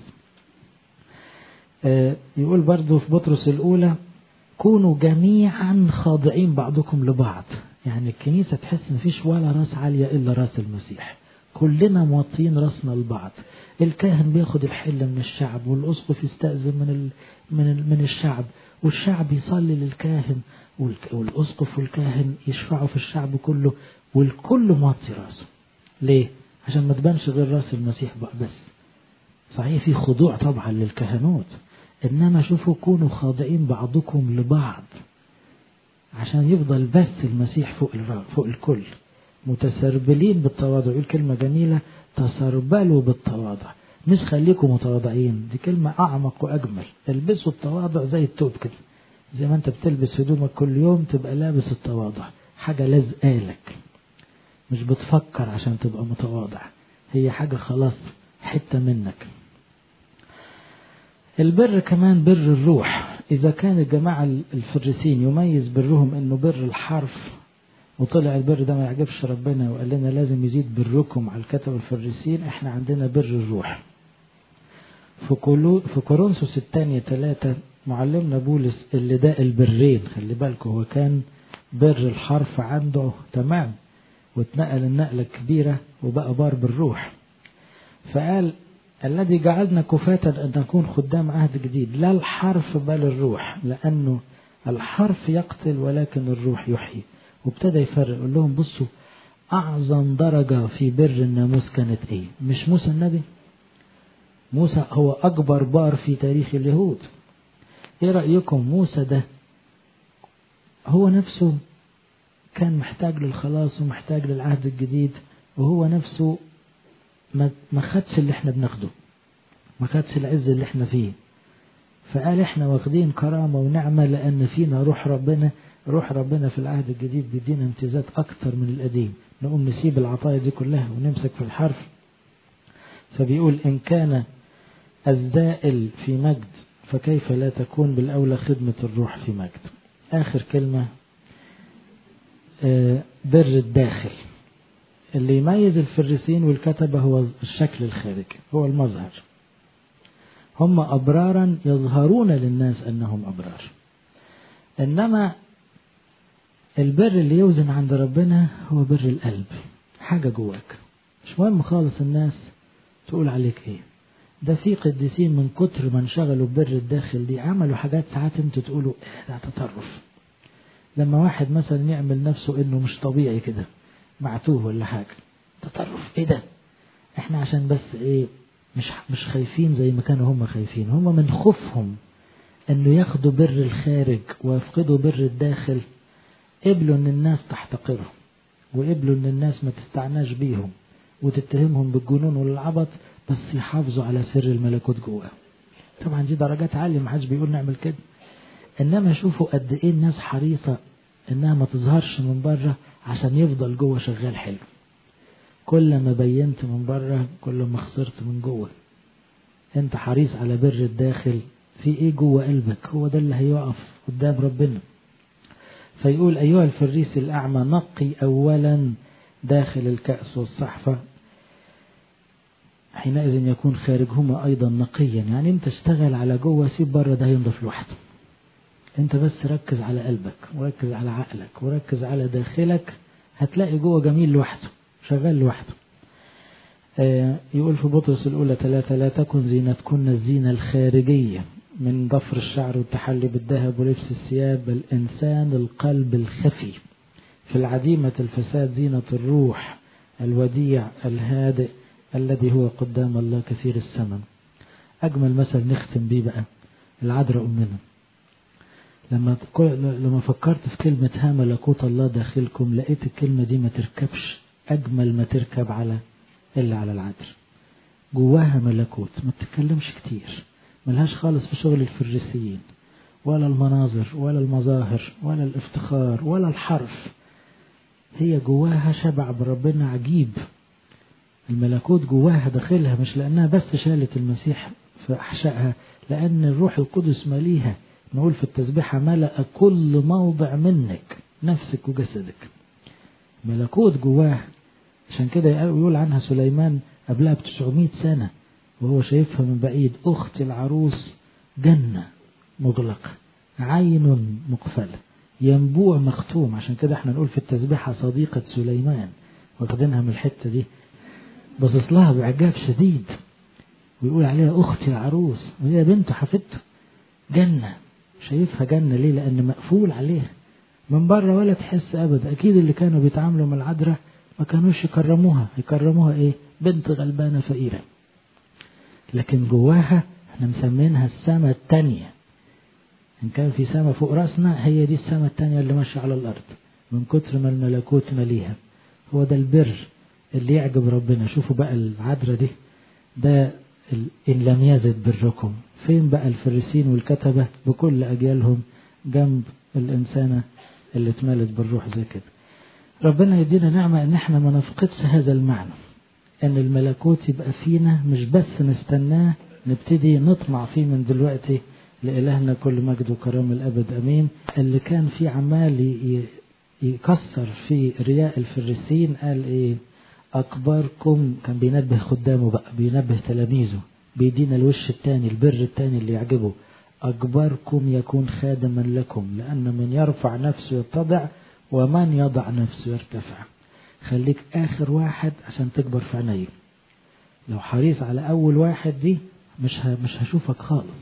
يقول برضو في بطرس الأولى كونوا جميعا خاضعين بعضكم لبعض يعني الكنيسة تحس مفيش ولا راس عالية إلا راس المسيح كلنا موطين راسنا لبعض الكاهن بياخد الحل من الشعب والأسقف يستأذن من ال من ال من الشعب والشعب يصلي للكاهن والأسقف والكاهن يشفعوا في الشعب كله والكل موطي راسه ليه؟ عشان ما تبانش غير راس المسيح بس صحيح في خضوع طبعا للكهنوت إنما شوفوا كونوا خاضعين بعضكم لبعض عشان يفضل بس المسيح فوق فوق الكل متسربلين بالتواضع يقول كلمة جميلة تسربلوا بالتواضع مش خليكم متواضعين دي كلمة أعمق وأجمل البسوا التواضع زي التوب كده زي ما أنت بتلبس هدومك كل يوم تبقى لابس التواضع حاجة لازقالك مش بتفكر عشان تبقى متواضع هي حاجة خلاص حتة منك البر كمان بر الروح إذا كان الجماعة الفريسين يميز برهم إنه بر الحرف وطلع البر ده ما يعجبش ربنا وقال لنا لازم يزيد بركم على الكتب الفريسين احنا عندنا بر الروح في, كولو في كورنثوس الثانية ثلاثة معلمنا بولس اللي ده البرين خلي بالكم هو كان بر الحرف عنده تمام واتنقل النقلة الكبيرة وبقى بار بالروح فقال الذي جعلنا كفاة أن نكون خدام عهد جديد لا الحرف بل الروح لأنه الحرف يقتل ولكن الروح يحيي وابتدى يفرق يقول لهم بصوا أعظم درجة في بر الناموس كانت إيه مش موسى النبي موسى هو أكبر بار في تاريخ اليهود إيه رأيكم موسى ده هو نفسه كان محتاج للخلاص ومحتاج للعهد الجديد وهو نفسه ما خدش اللي احنا بناخده ما خدش العز اللي احنا فيه فقال احنا واخدين كرامة ونعمة لأن فينا روح ربنا روح ربنا في العهد الجديد بيدينا امتيازات أكتر من القديم نقوم نسيب العطايا دي كلها ونمسك في الحرف فبيقول إن كان الزائل في مجد فكيف لا تكون بالأولى خدمة الروح في مجد آخر كلمة بر الداخل اللي يميز الفريسين والكتبة هو الشكل الخارجي هو المظهر هم أبرارا يظهرون للناس أنهم أبرار إنما البر اللي يوزن عند ربنا هو بر القلب حاجة جواك مش مهم خالص الناس تقول عليك ايه ده في قديسين من كتر ما انشغلوا ببر الداخل دي عملوا حاجات ساعات انتوا تقولوا ايه ده تطرف لما واحد مثلا يعمل نفسه انه مش طبيعي كده معتوه ولا حاجة تطرف ايه ده احنا عشان بس ايه مش مش خايفين زي ما كانوا هم خايفين هم من خوفهم انه ياخدوا بر الخارج ويفقدوا بر الداخل قبلوا ان الناس تحتقرهم وقبلوا ان الناس ما تستعناش بيهم وتتهمهم بالجنون والعبط بس يحافظوا على سر الملكوت جواهم طبعا دي درجات عالية ما حدش بيقول نعمل كده انما شوفوا قد ايه الناس حريصة انها ما تظهرش من بره عشان يفضل جوه شغال حلو كل ما بينت من بره كل ما خسرت من جوه انت حريص على بر الداخل في ايه جوه قلبك هو ده اللي هيقف قدام ربنا فيقول أيها الفريس الأعمى نقي أولا داخل الكأس والصحفة حينئذ يكون خارجهما أيضا نقيا يعني أنت اشتغل على جوه سيب بره ده ينضف لوحده أنت بس ركز على قلبك وركز على عقلك وركز على داخلك هتلاقي جوه جميل لوحده شغال لوحده يقول في بطرس الأولى ثلاثة لا تكن زينتكن الزينة الخارجية من ضفر الشعر والتحلي بالذهب ولبس الثياب بل إنسان القلب الخفي في العديمة الفساد زينة الروح الوديع الهادئ الذي هو قدام الله كثير الثمن أجمل مثل نختم بيه بقى العذراء أمنا لما لما فكرت في كلمة ها ملكوت الله داخلكم لقيت الكلمة دي ما تركبش أجمل ما تركب على إلا على العذر جواها ملكوت ما تتكلمش كتير ملهاش خالص في شغل الفريسيين ولا المناظر ولا المظاهر ولا الافتخار ولا الحرف هي جواها شبع بربنا عجيب الملكوت جواها داخلها مش لأنها بس شالت المسيح في أحشائها لأن الروح القدس مليها نقول في التسبيحة ملأ كل موضع منك نفسك وجسدك ملكوت جواه عشان كده يقول عنها سليمان قبلها ب 900 سنة وهو شايفها من بعيد أخت العروس جنة مغلقة عين مقفلة ينبوع مختوم عشان كده احنا نقول في التسبيحة صديقة سليمان واخدينها من الحتة دي باصص لها بإعجاب شديد ويقول عليها أختي العروس وهي بنت حفيدته جنة شايفها جنة ليه لأن مقفول عليها من بره ولا تحس أبدا أكيد اللي كانوا بيتعاملوا مع العذراء ما كانوش يكرموها يكرموها إيه بنت غلبانة فقيرة لكن جواها احنا مسمينها السماء التانية إن كان في سماء فوق راسنا هي دي السماء التانية اللي ماشية على الأرض من كتر ما الملكوت مليها هو ده البر اللي يعجب ربنا شوفوا بقى العذراء دي ده إن لم يزد بركم فين بقى الفريسين والكتبة بكل أجيالهم جنب الإنسانة اللي اتملت بالروح زي كده ربنا يدينا نعمة ان احنا ما نفقدش هذا المعنى ان الملكوت يبقى فينا مش بس نستناه نبتدي نطمع فيه من دلوقتي لإلهنا كل مجد وكرم الأبد أمين اللي كان فيه عمال يكسر في رياء الفريسين قال إيه أكبركم كان بينبه خدامه بقى بينبه تلاميذه بيدينا الوش التاني البر التاني اللي يعجبه أكبركم يكون خادما لكم لأن من يرفع نفسه يتضع ومن يضع نفسه يرتفع خليك آخر واحد عشان تكبر في عينيه لو حريص على أول واحد دي مش مش هشوفك خالص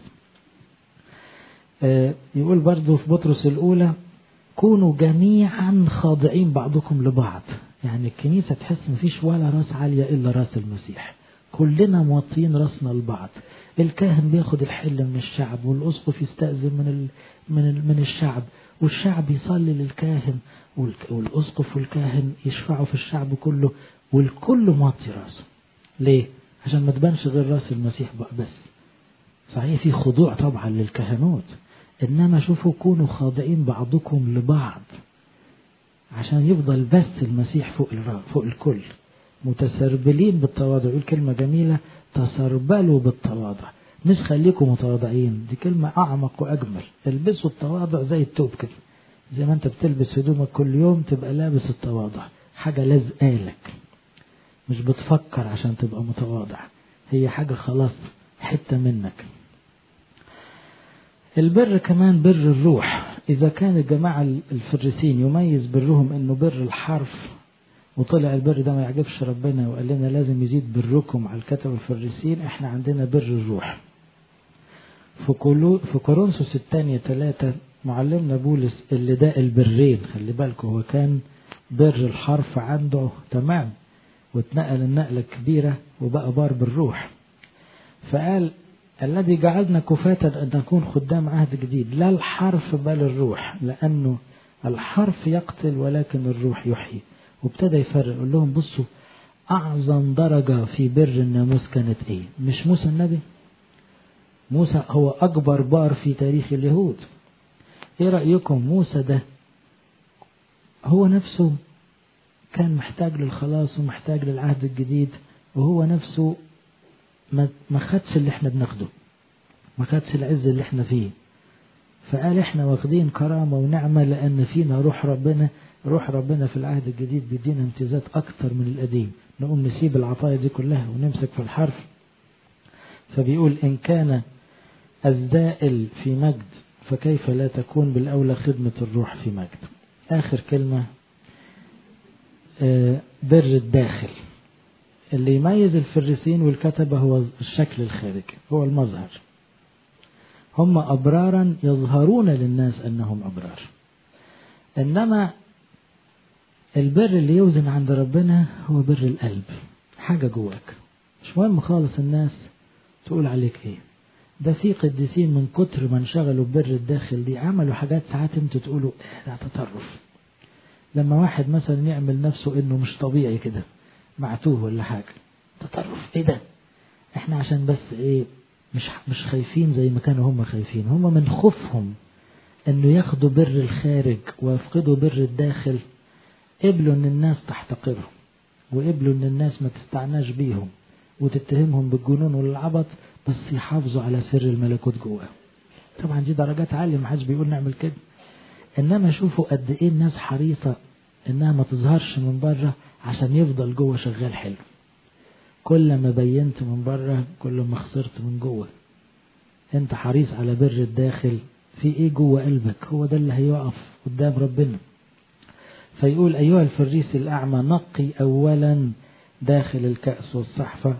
آه يقول برضو في بطرس الأولى كونوا جميعا خاضعين بعضكم لبعض يعني الكنيسة تحس مفيش ولا راس عالية إلا راس المسيح كلنا موطيين راسنا لبعض الكاهن بياخد الحل من الشعب والأسقف يستأذن من ال من ال من الشعب والشعب يصلي للكاهن والأسقف والكاهن يشفعوا في الشعب كله والكل موطي راسه ليه؟ عشان ما تبانش غير راس المسيح بس صحيح في خضوع طبعا للكهنوت إنما شوفوا كونوا خاضعين بعضكم لبعض عشان يفضل بس المسيح فوق فوق الكل متسربلين بالتواضع يقول كلمة جميلة تسربلوا بالتواضع مش خليكم متواضعين دي كلمة أعمق وأجمل البسوا التواضع زي التوب كده زي ما أنت بتلبس هدومك كل يوم تبقى لابس التواضع حاجة لازقالك مش بتفكر عشان تبقى متواضع هي حاجة خلاص حتة منك البر كمان بر الروح إذا كان الجماعة الفريسين يميز برهم إنه بر الحرف وطلع البر ده ما يعجبش ربنا وقال لنا لازم يزيد بركم على الكتب الفريسين احنا عندنا بر الروح في, في كورنثوس الثانية ثلاثة معلمنا بولس اللي ده البرين خلي بالكم هو كان بر الحرف عنده تمام واتنقل النقلة الكبيرة وبقى بار بالروح فقال الذي جعلنا كفاة أن نكون خدام عهد جديد لا الحرف بل الروح لأنه الحرف يقتل ولكن الروح يحيي وابتدى يفرق يقول لهم بصوا أعظم درجة في بر الناموس كانت إيه مش موسى النبي موسى هو أكبر بار في تاريخ اليهود إيه رأيكم موسى ده هو نفسه كان محتاج للخلاص ومحتاج للعهد الجديد وهو نفسه ما خدش اللي احنا بناخده ما خدش العز اللي احنا فيه فقال احنا واخدين كرامة ونعمة لأن فينا روح ربنا روح ربنا في العهد الجديد بيدينا امتيازات أكتر من القديم نقوم نسيب العطايا دي كلها ونمسك في الحرف فبيقول إن كان الزائل في مجد فكيف لا تكون بالأولى خدمة الروح في مجد آخر كلمة بر الداخل اللي يميز الفريسين والكتبة هو الشكل الخارجي هو المظهر هم أبرارا يظهرون للناس أنهم أبرار إنما البر اللي يوزن عند ربنا هو بر القلب حاجة جواك مش مهم خالص الناس تقول عليك ايه ده في قديسين من كتر ما انشغلوا ببر الداخل دي عملوا حاجات ساعات انتوا تقولوا ايه ده تطرف لما واحد مثلا يعمل نفسه انه مش طبيعي كده معتوه ولا حاجة تطرف ايه ده احنا عشان بس ايه مش مش خايفين زي ما كانوا هم خايفين هم من خوفهم انه ياخدوا بر الخارج ويفقدوا بر الداخل قبلوا ان الناس تحتقرهم وقبلوا ان الناس ما تستعناش بيهم وتتهمهم بالجنون والعبط بس يحافظوا على سر الملكوت جواهم طبعا دي درجات عالية ما حدش بيقول نعمل كده انما شوفوا قد ايه الناس حريصة انها ما تظهرش من بره عشان يفضل جوه شغال حلو كل ما بينت من بره كل ما خسرت من جوه انت حريص على بر الداخل في ايه جوه قلبك هو ده اللي هيقف قدام ربنا فيقول أيها الفريس الأعمى نقي أولا داخل الكأس والصحفة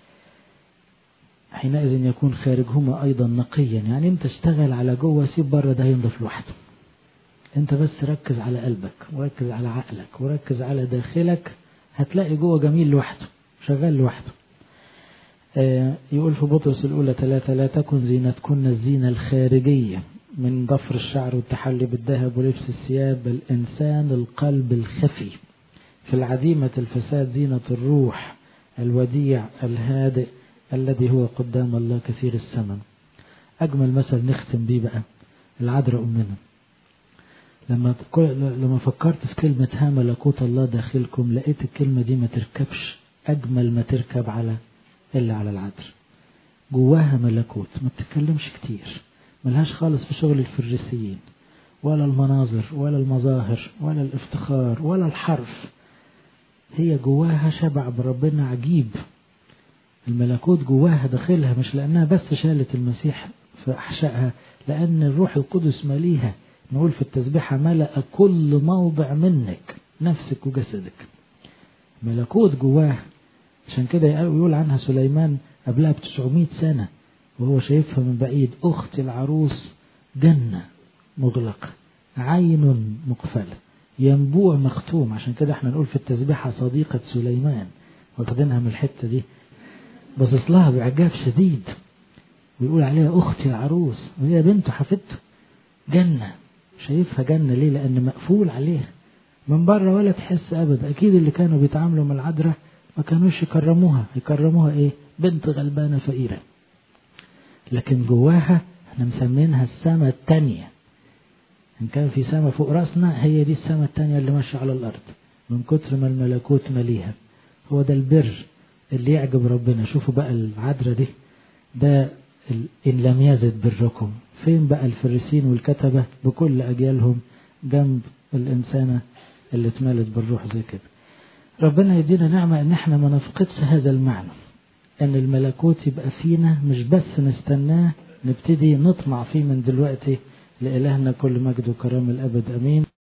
حينئذ يكون خارجهما أيضا نقيا يعني أنت اشتغل على جوه سيب بره ده ينضف لوحده أنت بس ركز على قلبك وركز على عقلك وركز على داخلك هتلاقي جوه جميل لوحده شغال لوحده آه يقول في بطرس الأولى ثلاثة لا تكن زينتكن الزينة الخارجية من ضفر الشعر والتحلي بالذهب ولبس الثياب بل إنسان القلب الخفي في العديمة الفساد زينة الروح الوديع الهادئ الذي هو قدام الله كثير الثمن أجمل مثل نختم بيه بقى العذراء أمنا لما لما فكرت في كلمة ها ملكوت الله داخلكم لقيت الكلمة دي ما تركبش أجمل ما تركب على إلا على العذراء جواها ملكوت ما بتتكلمش كتير ملهاش خالص في شغل الفريسيين ولا المناظر ولا المظاهر ولا الافتخار ولا الحرف هي جواها شبع بربنا عجيب الملكوت جواها داخلها مش لأنها بس شالت المسيح في أحشائها لأن الروح القدس مليها نقول في التسبيحة ملأ كل موضع منك نفسك وجسدك ملكوت جواها عشان كده يقول عنها سليمان قبلها ب 900 سنة وهو شايفها من بعيد أخت العروس جنة مغلقة عين مقفلة ينبوع مختوم عشان كده احنا نقول في التسبيحة صديقة سليمان واخدينها من الحتة دي باصص لها بإعجاب شديد ويقول عليها أختي العروس وهي بنته حفيدته جنة شايفها جنة ليه لأن مقفول عليها من بره ولا تحس أبدا أكيد اللي كانوا بيتعاملوا مع العذراء ما كانوش يكرموها يكرموها إيه بنت غلبانة فقيرة لكن جواها احنا مسمينها السماء التانية إن كان في سماء فوق راسنا هي دي السماء التانية اللي ماشية على الأرض من كتر ما الملكوت مليها هو ده البر اللي يعجب ربنا شوفوا بقى العذراء دي ده إن لم يزد بركم فين بقى الفريسين والكتبة بكل أجيالهم جنب الإنسانة اللي اتملت بالروح زي كده ربنا يدينا نعمة إن احنا ما نفقدش هذا المعنى ان الملكوت يبقى فينا مش بس نستناه نبتدي نطمع فيه من دلوقتي لإلهنا كل مجد وكرام الأبد أمين